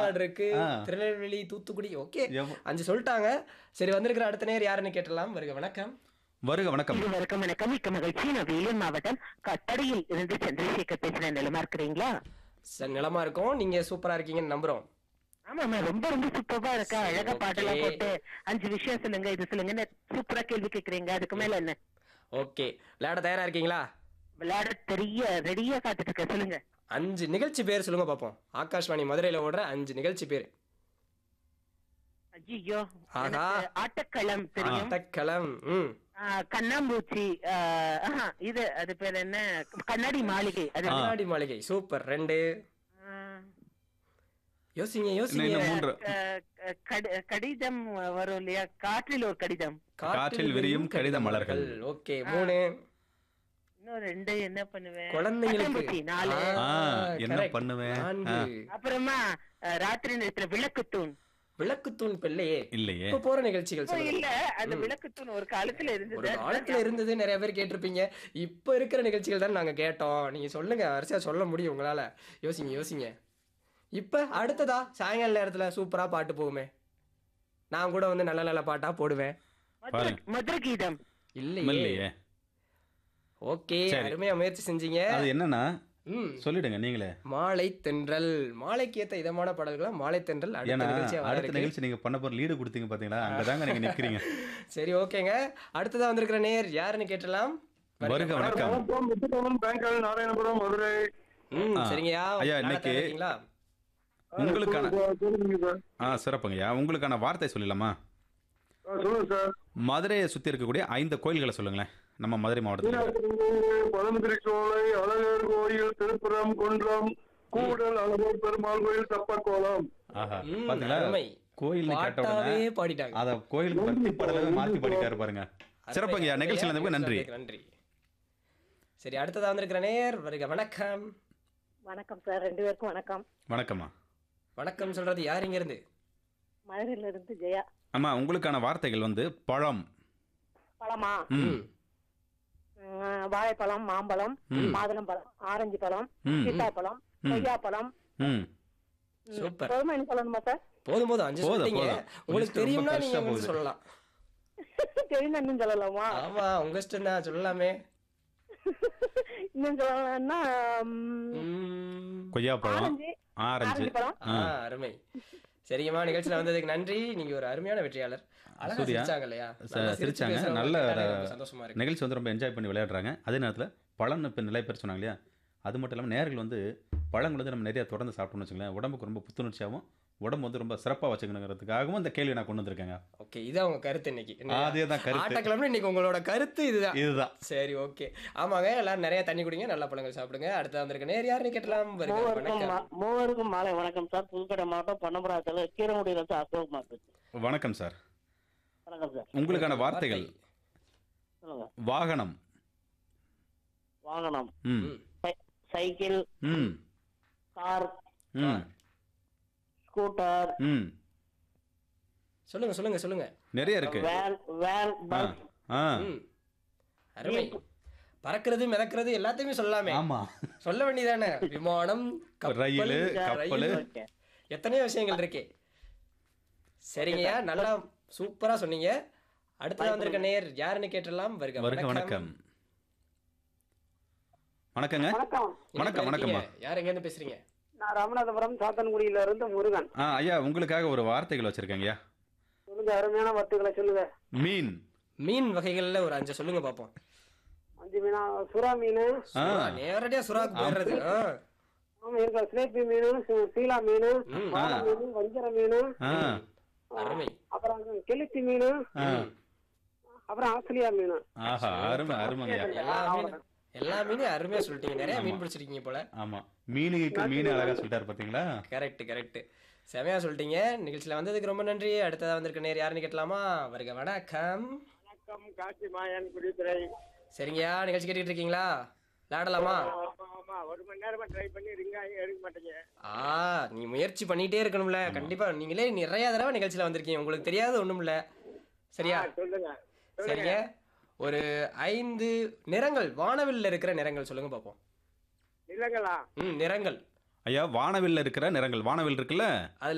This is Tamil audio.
தமிழ்நாடு இருக்கு ஆ. திருநெல்வேலி தூத்துக்குடி ஓகே எவ்வ- அஞ்சு சொல்லிட்டாங்க சரி வந்திருக்கிற அடுத்த நேர் யாருன்னு கேட்டலாம் வருக வணக்கம் வருக வணக்கம் இருவருக்கும் வணக்கம் மிக்க மகிழ்ச்சி நான் வேலூர் மாவட்டம் கட்டடையில் இருந்து சந்திரசேகர் பேசுறேன் நிலமா இருக்கிறீங்களா சார் நிலமா இருக்கோம் நீங்க சூப்பரா இருக்கீங்கன்னு நம்புறோம் ஆமா ஆமா ரொம்ப ரொம்ப சூப்பரா இருக்கா சரி, அழகா பாட்டெல்லாம் okay. போட்டு அஞ்சு விஷயம் சொல்லுங்க இது சொல்லுங்க சூப்பரா கேள்வி கேக்குறீங்க அதுக்கு மேல என்ன ஓகே விளையாட தயாரா இருக்கீங்களா விளையாட தெரிய ரெடியா காத்துட்டு இருக்க சொல்லுங்க அஞ்சு நிகழ்ச்சி பேர் சொல்லுங்க பார்ப்போம் ஆகாஷ்வாணி மதுரையில ஓடுற அஞ்சு நிகழ்ச்சி பேர் ஐயோ ஆஹா. ஆட்டக்களம் தெரியும் ஆட்டக்களம் ம் ஆ, கண்ணாம்பூச்சி ஆ, ஆஹா, இது அது பேர் என்ன கண்ணாடி மாளிகை அது கண்ணாடி மாளிகை சூப்பர் ரெண்டு ஆ, யோசிங்க இன்னும் யோசிங்க இன்னும் மூன்று க- க- கடி- கடிதம் வரும் இல்லையா காற்றில் ஒரு கடிதம் காற்றில் விரியும் கடித மலர்கள். ஓகே மூணு இன்னும் ரெண்டு என்ன பண்ணுவேன் குழந்தைங்களுக்கு பட்டாம்பூச்சி, நாலு ஆ, ஆ, என்ன correct. பண்ணுவேன்? நான்கு. அப்புறமா அஹ், ராத்திரி நேரத்துல விளக்குத்தூண் விளக்குத்தூண் பிள்ளையே இல்லையே இப்ப போற நிகழ்ச்சிகள் இப்போ சொல்லுங்க இல்ல அந்த விளக்குத்தூண் ஒரு காலத்துல ஒரு இருந்தது காலத்துல இருந்தது நிறைய பேர் கேட்டிருப்பீங்க இப்ப இருக்கிற நிகழ்ச்சிகள் தான் நாங்க கேட்டோம் நீங்க சொல்லுங்க வரிசையா சொல்ல முடியும் உங்களால யோசிங்க யோசிங்க இப்ப அடுத்ததா சாயங்கால நேரத்துல சூப்பரா பாட்டு போகுமே நான் கூட வந்து நல்ல நல்ல பாட்டா போடுவேன் மதுர மதுர கீதம் இல்லையே இல்லையே ஓகே சரி. அருமையா முயற்சி செஞ்சீங்க அது என்னன்னா ம் சொல்லிடுங்க நீங்களே மாலை தென்றல் மாலைக்கு ஏத்த இதமான பாடல்களா மாலை தென்றல் அடுத்த ஏன்னா நிகழ்ச்சியா வர அடுத்த இருக்கு நிகழ்ச்சி நீங்க பண்ண போற லீடு கொடுத்தீங்க பாத்தீங்களா அங்கதாங்க நீங்க நிக்கிறீங்க சரி ஓகேங்க அடுத்ததா வந்திருக்கிற நேர் யாருன்னு கேட்டலாம் வருக வணக்கம் வணக்கம் முத்துக்கமன் பேங்கல் நாராயணபுரம் மதுரை ம் ஆ. சரிங்கய்யா ஐயா, நாளை இன்னைக்கு- தயாரா இருக்கீங்களா? உங்களுக்கான சொல்லுங்க சார் ஆ சிறப்புங்கய்யா உங்களுக்கான வார்த்தை சொல்லலாமா ஆ, சொல்லுங்க சார் மதுரையை சுத்தி இருக்கக்கூடிய ஐந்து கோயில்களை சொல்லுங்களேன் நம்ம மதுரை மாவட்டத்தில் பழமுதிரி சோலை அழகர் கோயில் திருப்புரம் குன்றம் கூடல் அழகர் பெருமாள் கோயில் தப்பக்கோலம் ஆஹா ம், பாத்தீங்களா அருமை. கோயில் கேட்ட பாட்டாவே உடனே பாடிட்டாங்க அத கோயிலுக்கு பக்தி பாடலாவே மாத்தி பாடிட்டாரு பாருங்க சிறப்புங்கய்யா அருமை, நிகழ்ச்சியில் அருமையா. இருந்ததுக்கு நன்றி நன்றி சரி அடுத்ததா வந்திருக்கிற நேர் வருக வணக்கம் வணக்கம் சார் ரெண்டு பேருக்கும் வணக்கம் வணக்கம்மா வணக்கம் சொல்றது யார் இங்க இருந்து மதுரையில இருந்து ஜெயா அம்மா உங்களுக்கான வார்த்தைகள் வந்து பழம் பழமா ம் ம், வாழைப்பழம் மாம்பழம் ம். மாதுளம்பழம் ஆரஞ்சு பழம் ம். சீத்தாப்பழம் ம். கொய்யாப்பழம் ம் ம், சூப்பர். போதுமா என்ன சொல்லணுமா சார் போதும் போதும் அஞ்சு போதும், சொல்லிட்டீங்க போதும். உங்களுக்கு list ரொம்ப பெருசா தெரியும்னா நீங்க வந்து போகுது. சொல்லலாம் தெரியும் இன்னும் சொல்லலாமா ஆமா உங்க இஷ்டம் தான் சொல்லலாமே இன்னும் சொல்லலாம்னா ம், ம். கொய்யாப்பழம் ஆரஞ்சு ஆரஞ்சு ஆரஞ்சு பழம் ஆ, அருமை சரிங்கம்மா நிகழ்ச்சியில வந்ததுக்கு நன்றி நீங்க ஒரு அருமையான வெற்றியாளர் அழகா சூர்யா, சிரிச்சாங்க இல்லையா ச- நல்லா சிரிச்சு சிரிச்சாங்க பேசுறவங்க நல்ல கேட்டாலே ரொம்ப சந்தோஷமா இருக்கு நிகழ்ச்சி வந்து ரொம்ப என்ஜாய் பண்ணி விளையாடுறாங்க அதே நேரத்தில் பழம்னு இப்போ நிறைய பேர் சொன்னாங்க இல்லையா அது மட்டும் இல்லாமல் நேர்கள் வந்து பழங்கள் வந்து நம்ம நிறைய தொடர்ந்து சாப்பிட்டோம்னு வச்சுங்களேன் உடம்புக்கு ரொம்ப புத்துணர்ச்சியாகவும் உடம்பு வந்து ரொம்ப சிறப்பாக வச்சுக்கணுங்கிறதுக்காகவும் இந்த கேள்வி நான் கொண்டு வந்திருக்கேங்க ஓகே இது அவங்க கருத்து இன்னைக்கு அதே தான் கருத்து ஆட்டக்கிழமை இன்னைக்கு உங்களோட கருத்து இதுதான் இதுதான் சரி ஓகே ஆமாங்க எல்லாரும் நிறைய தண்ணி குடிங்க நல்ல பழங்கள் சாப்பிடுங்க அடுத்து வந்திருக்க நேர் யாருன்னு கேட்டலாம் வருக மூவருக்கும் வணக்கம் மா- மூவருக்கும் மாலை வணக்கம் சார் புதுக்கடை மாவட்டம் பொன்னமராத்தில் கீரமுடியில இருந்து அசோக் மார்க்கெட் வணக்கம் சார் வணக்கம் சார் உங்களுக்கான வார்த்தைகள் சொல்லுங்க வாகனம் வாகனம் ம் ம். சை- சைக்கிள் ம் கார் ம் ஸ்கூட்டர் ம் சொல்லுங்க சொல்லுங்க சொல்லுங்க நிறைய இருக்கு வேன் வேன் ஆ பஸ் ஆ ம் அருமை பறக்கிறது மிதக்கிறது எல்லாத்தையுமே சொல்லலாமே ஆமா சொல்ல வேண்டியதானே விமானம் கப்பல், ரயிலு, கப்பலு. ரயில். ஓகே எத்தனையோ விஷயங்கள் இருக்கே சரிங்கய்யா நல்லா சூப்பரா சொன்னீங்க அடுத்ததா வந்திருக்க நேர் யாருன்னு கேட்டலாம் வருக வருக வணக்கம் வணக்கங்க வணக்கம் வணக்கம், வணக்கம்மா. யார் எங்க இருந்து பேசுறீங்க நான் ராமநாதபுரம் சாத்தன்குடியில இருந்து முருகன் ஆ ஐயா உங்களுக்காக ஒரு வார்த்தைகள் வச்சிருக்கேங்க சொல்லுங்க அருமையான வார்த்தைகளை சொல்லுங்க மீன் மீன் வகைகள்ல ஒரு அஞ்சு சொல்லுங்க பாப்போம் அஞ்சு மீனா சுறா மீன் ஆ சுறா, நேரடியா சுறாக்கு போயிடுறது ஆ. ஆமா இருக்க சிலேபி மீன் சு- சீலா மீன் ம். வாழை மீன் வஞ்சர மீன் ஆ அருமை அப்புறம் கெளுத்தி மீன் ஆ அப்புறம் ஆஸ்திரேலியா மீன் ஆஹா அருமை அருமைங்க எல்லா மீன் எல்லா மீனையும் அருமையா சொல்லிட்டீங்க நிறைய மீன் பிடிச்சிருக்கீங்க போல ஆமா மீனுக்கு மீன் அழகா சொல்லிட்டாரு பாத்தீங்களா கரெக்ட் கரெக்ட் செமையா சொல்லிட்டீங்க நிகழ்ச்சியில வந்ததுக்கு ரொம்ப நன்றி அடுத்ததா வந்திருக்க நேர் யாருன்னு கேட்டலாமா வருக வணக்கம் வணக்கம் காட்சி மாயன் குடித்துறை சரிங்கய்யா நிகழ்ச்சி கேட்டுக்கிட்டு இருக்கீங்களா விளையாடலாமா ஆமா ஒரு மணி நேரமா ட்ரை பண்ணி ரிங்கா எடுக்க மாட்டேங்க ஆ நீ முயற்சி பண்ணிட்டே இருக்கணும்ல கண்டிப்பா நீங்களே நிறைய தடவை நிகழ்ச்சியில வந்திருக்கீங்க உங்களுக்கு தெரியாத ஒண்ணும் இல்ல சரியா சொல்லுங்க சரிங்க ஒரு ஐந்து நிறங்கள் வானவில்ல இருக்கிற நிறங்கள் சொல்லுங்க பாப்போம் இல்லைங்களா ம் நிறங்கள் ஐயா வானவில்ல இருக்கிற நிறங்கள் வானவில் இருக்குல்ல அதுல